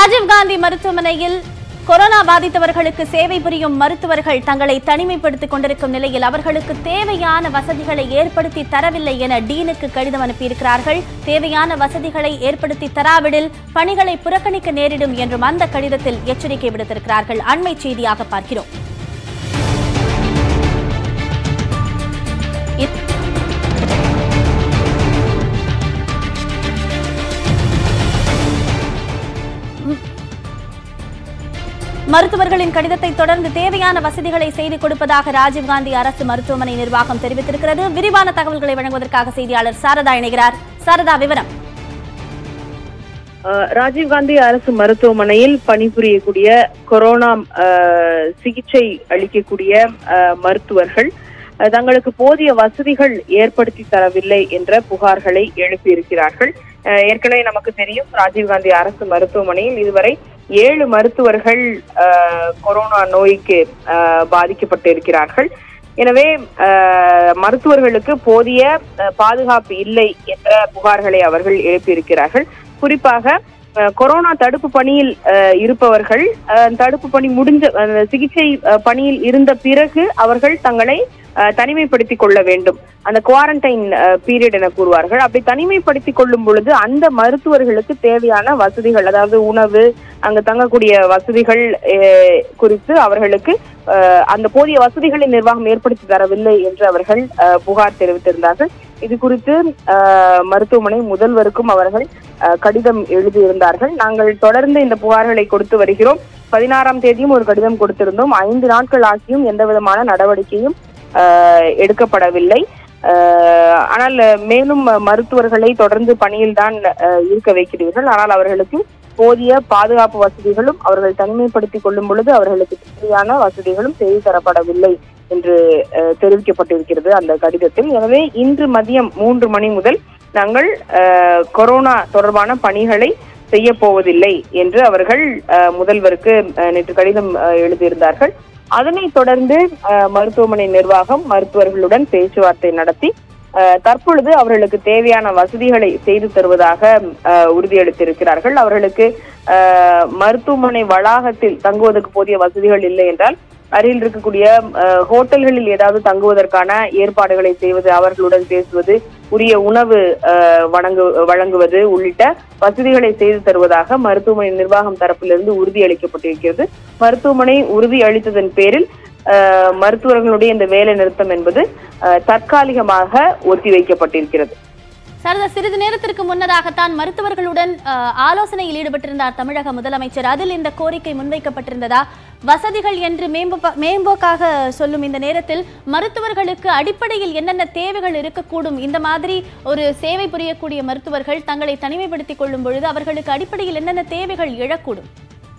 ராஜீவ்காந்தி மருத்துவமனையில் கொரோனா பாதித்தவர்களுக்கு சேவை புரியும் மருத்துவர்கள் தங்களை தனிமைப்படுத்திக் கொண்டிருக்கும் நிலையில் அவர்களுக்கு தேவையான வசதிகளை ஏற்படுத்தி தரவில்லை என டீனுக்கு கடிதம் அனுப்பியிருக்கிறார்கள் தேவையான வசதிகளை ஏற்படுத்தி தராவிடில் பணிகளை புறக்கணிக்க நேரிடும் என்றும் அந்த கடிதத்தில் எச்சரிக்கை விடுத்திருக்கிறார்கள் அண்மை செய்தியாக பார்க்கிறோம் இத்- மருத்துவர்களின் கடிதத்தை தொடர்ந்து தேவையான வசதிகளை செய்து கொடுப்பதாக ராஜீவ்காந்தி அரசு மருத்துவமனை நிர்வாகம் தெரிவித்திருக்கிறது விரிவான தகவல்களை வழங்குவதற்காக செய்தியாளர் சாரதா இணைகிறார் சாரதா விவரம் அஹ் ராஜீவ்காந்தி அரசு மருத்துவமனையில் பணிபுரியக்கூடிய கொரோனா அஹ், சிகிச்சை அளிக்கக்கூடிய அஹ், மருத்துவர்கள் அஹ், தங்களுக்கு போதிய வசதிகள் ஏற்படுத்தி தரவில்லை என்ற புகார்களை எழுப்பியிருக்கிறார்கள் அஹ், ஏற்கனவே நமக்கு தெரியும் ராஜீவ்காந்தி அரசு மருத்துவமனையில் இதுவரை ஏழு மருத்துவர்கள் அஹ், கொரோனா நோய்க்கு அஹ், பாதிக்கப்பட்டு இருக்கிறார்கள் எனவே அஹ், மருத்துவர்களுக்கு போதிய அஹ், பாதுகாப்பு இல்லை என்ற புகார்களை அவர்கள் எழுப்பியிருக்கிறார்கள் குறிப்பாக அஹ், கொரோனா தடுப்பு பணியில் அஹ், இருப்பவர்கள் அஹ், தடுப்பு பணி முடிஞ்ச அஹ், சிகிச்சை அஹ், பணியில் இருந்த பிறகு அவர்கள் தங்களை அஹ், தனிமைப்படுத்திக் கொள்ள வேண்டும் அந்த குவாரண்டைன் பீரியட் என கூறுவார்கள் அப்படி தனிமைப்படுத்திக் கொள்ளும் பொழுது அந்த மருத்துவர்களுக்கு தேவையான வசதிகள் அதாவது உணவு அங்கு தங்கக்கூடிய வசதிகள் அஹ், குறித்து அவர்களுக்கு அஹ், அந்த போதிய வசதிகளை நிர்வாகம் ஏற்படுத்தி தரவில்லை என்று அவர்கள் அஹ், புகார் தெரிவித்திருந்தார்கள் இது குறித்து அஹ், மருத்துவமனை முதல்வருக்கும் அவர்கள் அஹ், கடிதம் எழுதியிருந்தார்கள் நாங்கள் தொடர்ந்து இந்த புகார்களை கொடுத்து வருகிறோம் பதினாறாம் தேதியும் ஒரு கடிதம் கொடுத்திருந்தோம் ஐந்து நாட்கள் ஆகியும் எந்த விதமான நடவடிக்கையும் அஹ், எடுக்கப்படவில்லை அஹ், ஆனால் மேலும் மருத்துவர்களை தொடர்ந்து பணியில் தான் இருக்க வைக்கிறீர்கள் ஆனால் அவர்களுக்கு போதிய பாதுகாப்பு வசதிகளும் அவர்கள் தனிமைப்படுத்திக் கொள்ளும் பொழுது அவர்களுக்கு தேவையான வசதிகளும் செய்து தரப்படவில்லை என்று அஹ், தெரிவிக்கப்பட்டிருக்கிறது அந்த கடிதத்தில் எனவே இன்று மதியம் மூன்று மணி முதல் நாங்கள் அஹ், கொரோனா தொடர்பான பணிகளை செய்ய போவதில்லை என்று அவர்கள் அஹ், முதல்வருக்கு அஹ், நேற்று கடிதம் அஹ், எழுதியிருந்தார்கள் அதனைத் தொடர்ந்து அஹ், மருத்துவமனை நிர்வாகம் மருத்துவர்களுடன் பேச்சுவார்த்தை நடத்தி அஹ், தற்பொழுது அவர்களுக்கு தேவையான வசதிகளை செய்து தருவதாக அஹ், உறுதியளித்திருக்கிறார்கள் அவர்களுக்கு அஹ், மருத்துவமனை வளாகத்தில் தங்குவதற்கு போதிய வசதிகள் இல்லை என்றால் அருகில் இருக்கக்கூடிய அஹ், ஹோட்டல்களில் ஏதாவது தங்குவதற்கான ஏற்பாடுகளை செய்வது அவர்களுடன் பேசுவது உரிய உணவு அஹ், வழங்கு வழங்குவது உள்ளிட்ட வசதிகளை செய்து தருவதாக மருத்துவமனை நிர்வாகம் தரப்பிலிருந்து உறுதி அளிக்கப்பட்டிருக்கிறது மருத்துவமனை உறுதி அளித்ததன் பேரில் அஹ், மருத்துவர்களுடைய இந்த வேலை நிறுத்தம் என்பது அஹ், தற்காலிகமாக ஒத்திவைக்கப்பட்டிருக்கிறது சாரதா சிறிது நேரத்திற்கு முன்னதாகத்தான் மருத்துவர்களுடன் அஹ், ஆலோசனையில் ஈடுபட்டிருந்தார் தமிழக முதலமைச்சர் அதில் இந்த கோரிக்கை முன்வைக்கப்பட்டிருந்ததா வசதிகள் என்று மேம்போ- மேம்போக்காக சொல்லும் இந்த நேரத்தில் மருத்துவர்களுக்கு அடிப்படையில் என்னென்ன தேவைகள் இருக்கக்கூடும் இந்த மாதிரி ஒரு சேவை புரியக்கூடிய மருத்துவர்கள் தங்களை தனிமைப்படுத்திக் கொள்ளும் பொழுது அவர்களுக்கு அடிப்படையில் என்னென்ன தேவைகள் எழக்கூடும்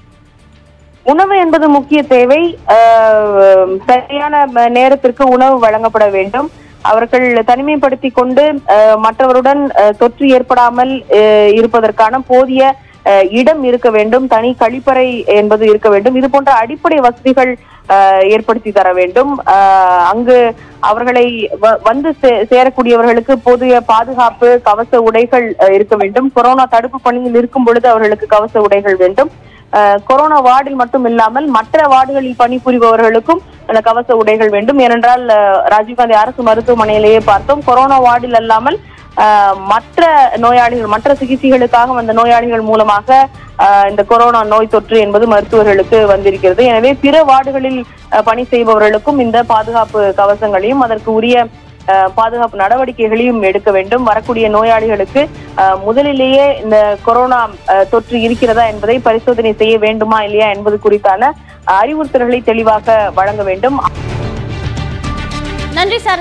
உணவு என்பது முக்கிய தேவை அஹ், சரியான ம- நேரத்திற்கு உணவு வழங்கப்பட வேண்டும் அவர்கள் தனிமைப்படுத்தி கொண்டு அஹ், மற்றவருடன் அஹ், தொற்று ஏற்படாமல் அஹ், இருப்பதற்கான போதிய அஹ், இடம் இருக்க வேண்டும் தனி கழிப்பறை என்பது இருக்க வேண்டும் இது போன்ற அடிப்படை வசதிகள் அஹ், ஏற்படுத்தி தர வேண்டும் அஹ், அங்கு அவர்களை வ- வந்து சே- சேரக்கூடியவர்களுக்கு போதிய பாதுகாப்பு கவச உடைகள் அஹ், இருக்க வேண்டும் கொரோனா தடுப்பு பணியில் இருக்கும் பொழுது அவர்களுக்கு கவச உடைகள் வேண்டும் அஹ், கொரோனா வார்டில் மட்டும் இல்லாமல் மற்ற வார்டுகளில் பணிபுரிபவர்களுக்கும் அந்த கவச உடைகள் வேண்டும் ஏனென்றால் அஹ், ராஜீவ்காந்தி அரசு மருத்துவமனையிலேயே பார்த்தோம் கொரோனா வார்டில் அல்லாமல் அஹ், மற்ற நோயாளிகள் மற்ற சிகிச்சைகளுக்காக வந்த நோயாளிகள் மூலமாக அஹ், இந்த கொரோனா நோய் தொற்று என்பது மருத்துவர்களுக்கு வந்திருக்கிறது எனவே பிற வார்டுகளில் அஹ், பணி செய்பவர்களுக்கும் இந்த பாதுகாப்பு கவசங்களையும் அதற்கு உரிய அஹ், பாதுகாப்பு நடவடிக்கைகளையும் எடுக்க வேண்டும் வரக்கூடிய நோயாளிகளுக்கு அஹ், முதலிலேயே இந்த கொரோனா அஹ், தொற்று இருக்கிறதா என்பதை பரிசோதனை செய்ய வேண்டுமா இல்லையா என்பது குறித்தான அறிவுறுத்தல்களை தெளிவாக வழங்க வேண்டும் நன்றி சார்